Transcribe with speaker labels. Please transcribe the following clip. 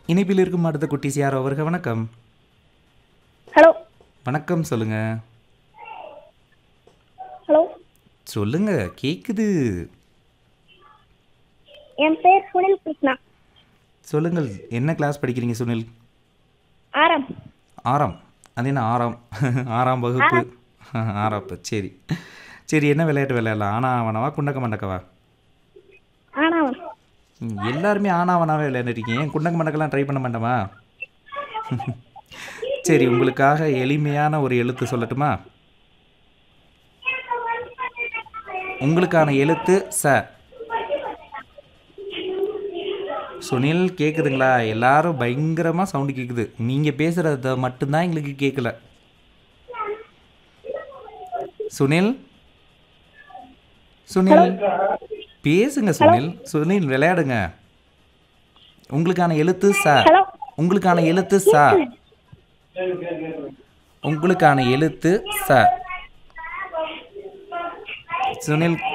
Speaker 1: இணைப்பில் இருக்கும் அடுத்த குட்டிஸ் யாரோ அவருக வணக்கம்
Speaker 2: ஹலோ
Speaker 1: வணக்கம் சொல்லுங்க
Speaker 2: ஹலோ
Speaker 1: சொல்லுங்க கேக்குது
Speaker 2: என் பேர் சுனில் கிருஷ்ணா
Speaker 1: சொல்லுங்கள் என்ன கிளாஸ் படிக்கிறீங்க சுனில்
Speaker 2: ஆரம்
Speaker 1: ஆறாம் அது என்ன ஆறாம் ஆறாம் வகுப்பு ஆறாப்பு சரி சரி என்ன விளையாட்டு விளையாடலாம் ஆனா அவனவா குண்டக்க மண்டக்கவா
Speaker 2: ஆனாவன்
Speaker 1: ம், எல்லாருமே ஆனாவனாவே விளையாண்டுருக்கீங்க ஏன் குண்டக்க மண்டக்கெல்லாம் ட்ரை பண்ண மாட்டோமா சரி உங்களுக்காக எளிமையான ஒரு எழுத்து சொல்லட்டுமா உங்களுக்கான எழுத்து ச சுனில் கேக்குதுங்களா எல்லாரும் பயங்கரமா சவுண்டு கேக்குது நீங்க பேசுறத மட்டும்தான் எங்களுக்கு கேட்கல சுனில் சுனில் பேசுங்க சுனில் சுனில் விளையாடுங்க உங்களுக்கான எழுத்து ச
Speaker 2: ஹலோ
Speaker 1: உங்களுக்கான எழுத்து ச உங்களுக்கான எழுத்து ச சுனில்